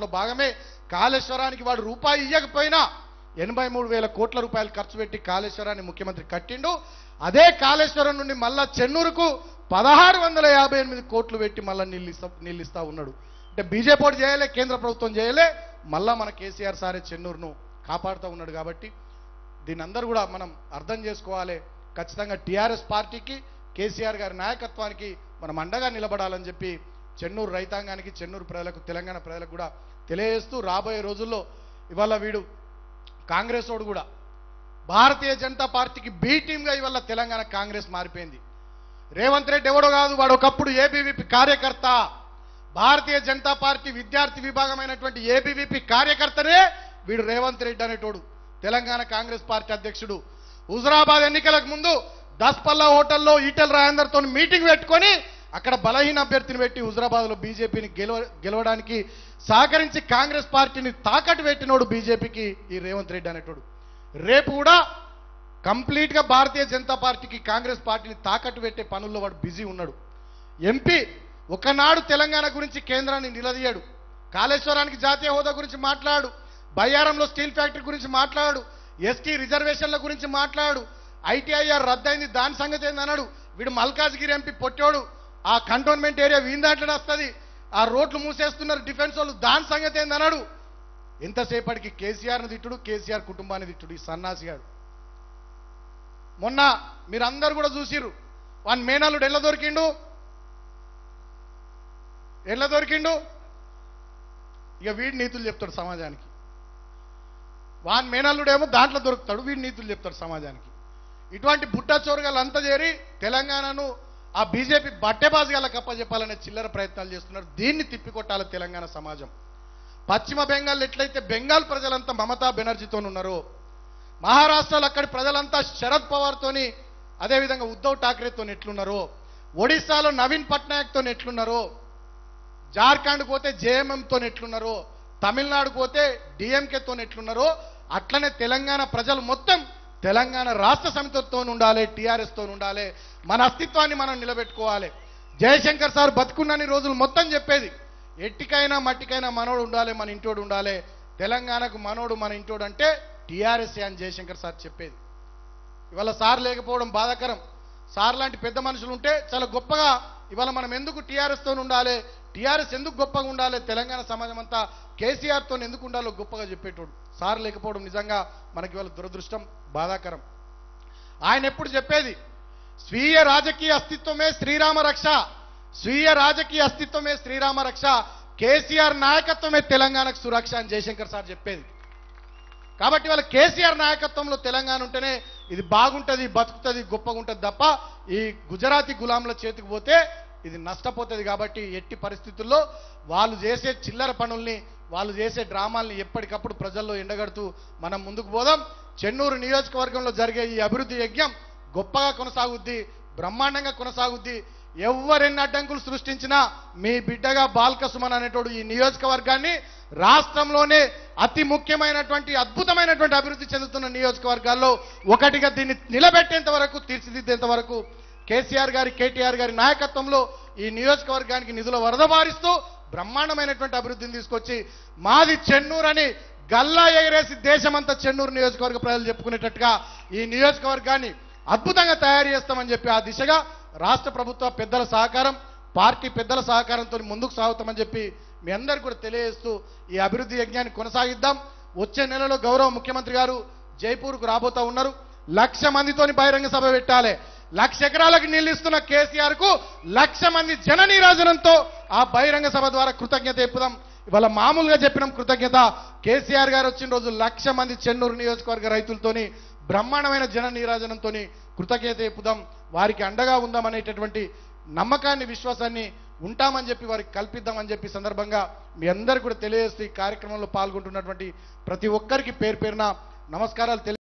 దాంట్లో భాగమే కాళేశ్వరానికి వాడు రూపాయి ఇవ్వకపోయినా ఎనభై మూడు వేల కోట్ల రూపాయలు ఖర్చు పెట్టి కాళేశ్వరాన్ని ముఖ్యమంత్రి కట్టిండు అదే కాళేశ్వరం నుండి మళ్ళా చెన్నూరుకు పదహారు వందల యాభై ఎనిమిది కోట్లు పెట్టి మళ్ళీ నిల్లిస్తా నిల్లిస్తా ఉన్నాడు అంటే బీజేపీ వాడు చేయలే కేంద్ర ప్రభుత్వం చేయలే మళ్ళా మన కేసీఆర్ సారే చెన్నూరును కాపాడుతూ ఉన్నాడు కాబట్టి దీని అందరూ కూడా మనం అర్థం చేసుకోవాలి ఖచ్చితంగా టీఆర్ఎస్ పార్టీకి కేసీఆర్ గారి నాయకత్వానికి మనం అండగా నిలబడాలని చెప్పి చెన్నూరు రైతాంగానికి చెన్నూరు ప్రజలకు తెలంగాణ ప్రజలకు కూడా తెలియజేస్తూ రాబోయే రోజుల్లో ఇవాళ వీడు కాంగ్రెస్ వాడు కూడా భారతీయ జనతా పార్టీకి బి టీమ్గా ఇవాళ తెలంగాణ కాంగ్రెస్ మారిపోయింది రేవంత్ రెడ్డి ఎవడో కాదు వాడు ఒకప్పుడు ఏబీవీపీ కార్యకర్త భారతీయ జనతా పార్టీ విద్యార్థి విభాగమైనటువంటి ఏబీవీపీ కార్యకర్తనే వీడు రేవంత్ రెడ్డి అనేటోడు తెలంగాణ కాంగ్రెస్ పార్టీ అధ్యక్షుడు హుజరాబాద్ ఎన్నికలకు ముందు దస్పల్లా హోటల్లో ఈటెల రాజేందర్తో మీటింగ్ పెట్టుకొని అక్కడ బలహీన అభ్యర్థిని పెట్టి హుజరాబాద్లో బీజేపీని గెలవ గెలవడానికి సహకరించి కాంగ్రెస్ పార్టీని తాకట్టు పెట్టినోడు బీజేపీకి ఈ రేవంత్ రెడ్డి అనేటోడు రేపు కూడా కంప్లీట్ గా భారతీయ జనతా పార్టీకి కాంగ్రెస్ పార్టీని తాకట్టు పెట్టే పనుల్లో వాడు బిజీ ఉన్నాడు ఎంపీ ఒకనాడు తెలంగాణ గురించి కేంద్రాన్ని నిలదీయాడు కాళేశ్వరానికి జాతీయ హోదా గురించి మాట్లాడు బయ్యారంలో స్టీల్ ఫ్యాక్టరీ గురించి మాట్లాడు ఎస్టీ రిజర్వేషన్ల గురించి మాట్లాడు ఐటీఐఆర్ రద్దయింది దాని సంగతి ఏందన్నాడు వీడు మల్కాజ్గిరి ఎంపీ పొట్టోడు ఆ కంటోన్మెంట్ ఏరియా వీని దాంట్లోనే వస్తుంది ఆ రోడ్లు మూసేస్తున్నారు డిఫెన్స్ వాళ్ళు దాని సంగతి ఏందన్నాడు ఎంతసేపటికి కేసీఆర్ని తిట్టుడు కేసీఆర్ కుటుంబాన్ని తిట్టుడు ఈ సన్నాసిగాడు మొన్న మీరందరూ కూడా చూసిర్రు వాని మేనల్లుడు ఎల్ల దొరికిండు ఎల్ల దొరికిండు ఇక వీడి నీతులు చెప్తాడు సమాజానికి వాని మేనల్లుడేమో దాంట్లో దొరుకుతాడు వీడి నీతులు చెప్తాడు సమాజానికి ఇటువంటి బుట్ట చోరుగాలు అంతా చేరి తెలంగాణను ఆ బీజేపీ బట్టెబాజుగాల కప్పచెప్పాలనే చిల్లర ప్రయత్నాలు చేస్తున్నారు దీన్ని తిప్పికొట్టాలి తెలంగాణ సమాజం పశ్చిమ బెంగాల్ ఎట్లయితే బెంగాల్ ప్రజలంతా మమతా బెనర్జీతో ఉన్నారో మహారాష్ట్రలో అక్కడి ప్రజలంతా శరద్ పవార్తోని అదేవిధంగా ఉద్ధవ్ ఠాక్రేతో ఎట్లున్నారో ఒడిశాలో నవీన్ పట్నాయక్తో ఎట్లున్నారో జార్ఖండ్ పోతే జేఎంఎంతో ఎట్లున్నారో తమిళనాడు పోతే డిఎంకేతో ఎట్లున్నారో అట్లనే తెలంగాణ ప్రజలు మొత్తం తెలంగాణ రాష్ట్ర సమితితో ఉండాలి టీఆర్ఎస్తో ఉండాలి మన అస్తిత్వాన్ని మనం నిలబెట్టుకోవాలి జయశంకర్ సార్ బతుకున్నన్ని రోజులు మొత్తం చెప్పేది ఎట్టికైనా మట్టికైనా మనోడు ఉండాలి మన ఇంటోడు ఉండాలి తెలంగాణకు మనోడు మన ఇంటోడు అంటే టీఆర్ఎస్ అని జయశంకర్ సార్ చెప్పేది ఇవాళ సార్ లేకపోవడం బాధాకరం సార్ లాంటి పెద్ద మనుషులు ఉంటే చాలా గొప్పగా ఇవాళ మనం ఎందుకు టీఆర్ఎస్ తో ఉండాలి టీఆర్ఎస్ ఎందుకు గొప్పగా ఉండాలి తెలంగాణ సమాజం అంతా కేసీఆర్ తో ఎందుకు ఉండాలో గొప్పగా చెప్పేటోడు సార్ లేకపోవడం నిజంగా మనకి ఇవాళ దురదృష్టం బాధాకరం ఆయన ఎప్పుడు చెప్పేది స్వీయ రాజకీయ అస్తిత్వమే శ్రీరామ రక్ష స్వీయ రాజకీయ అస్తిత్వమే శ్రీరామ రక్ష కేసీఆర్ నాయకత్వమే తెలంగాణకు సురక్ష అని జయశంకర్ సార్ చెప్పేది కాబట్టి వాళ్ళ కేసీఆర్ నాయకత్వంలో తెలంగాణ ఉంటేనే ఇది బాగుంటుంది బతుకుతుంది గొప్పగా ఉంటుంది తప్ప ఈ గుజరాతీ గులాంల చేతికి పోతే ఇది నష్టపోతుంది కాబట్టి ఎట్టి పరిస్థితుల్లో వాళ్ళు చేసే చిల్లర పనుల్ని వాళ్ళు చేసే డ్రామాల్ని ఎప్పటికప్పుడు ప్రజల్లో ఎండగడుతూ మనం ముందుకు పోదాం చెన్నూరు నియోజకవర్గంలో జరిగే ఈ అభివృద్ధి యజ్ఞం గొప్పగా కొనసాగుద్ది బ్రహ్మాండంగా కొనసాగుద్ది ఎవరెన్ని అడ్డంకులు సృష్టించినా మీ బిడ్డగా బాల్క సుమన్ అనేటోడు ఈ నియోజకవర్గాన్ని రాష్ట్రంలోనే అతి ముఖ్యమైనటువంటి అద్భుతమైనటువంటి అభివృద్ధి చెందుతున్న నియోజకవర్గాల్లో ఒకటిగా దీన్ని నిలబెట్టేంత వరకు తీర్చిదిద్దేంత వరకు కేసీఆర్ గారి కేటీఆర్ గారి నాయకత్వంలో ఈ నియోజకవర్గానికి నిధుల వరదబారిస్తూ బ్రహ్మాండమైనటువంటి అభివృద్ధిని తీసుకొచ్చి మాది చెన్నూరు అని గల్లా ఎగరేసి దేశమంతా చెన్నూరు నియోజకవర్గ ప్రజలు చెప్పుకునేటట్టుగా ఈ నియోజకవర్గాన్ని అద్భుతంగా తయారు చేస్తామని చెప్పి ఆ దిశగా రాష్ట్ర ప్రభుత్వ పెద్దల సహకారం పార్టీ పెద్దల సహకారంతో ముందుకు సాగుతామని చెప్పి మీ అందరికీ కూడా తెలియజేస్తూ ఈ అభివృద్ధి యజ్ఞాన్ని కొనసాగిద్దాం వచ్చే నెలలో గౌరవ ముఖ్యమంత్రి గారు జైపూర్కు రాబోతా ఉన్నారు లక్ష మందితోని బహిరంగ సభ పెట్టాలి లక్ష ఎకరాలకు నీళ్లు ఇస్తున్న కేసీఆర్ కు లక్ష మంది జన నీరాజనంతో ఆ బహిరంగ సభ ద్వారా కృతజ్ఞత చెప్పుదాం ఇవాళ మామూలుగా చెప్పినాం కృతజ్ఞత కేసీఆర్ గారు వచ్చిన రోజు లక్ష మంది చెన్నూరు నియోజకవర్గ రైతులతోని బ్రహ్మాండమైన జన నీరాజనంతో కృతజ్ఞత చెప్పుదాం వారికి అండగా ఉందాం అనేటటువంటి నమ్మకాన్ని విశ్వాసాన్ని ఉంటామని చెప్పి వారికి కల్పిద్దామని చెప్పి సందర్భంగా మీ అందరికీ కూడా తెలియజేస్తూ ఈ కార్యక్రమంలో పాల్గొంటున్నటువంటి ప్రతి ఒక్కరికి పేరు పేరున నమస్కారాలు తెలియ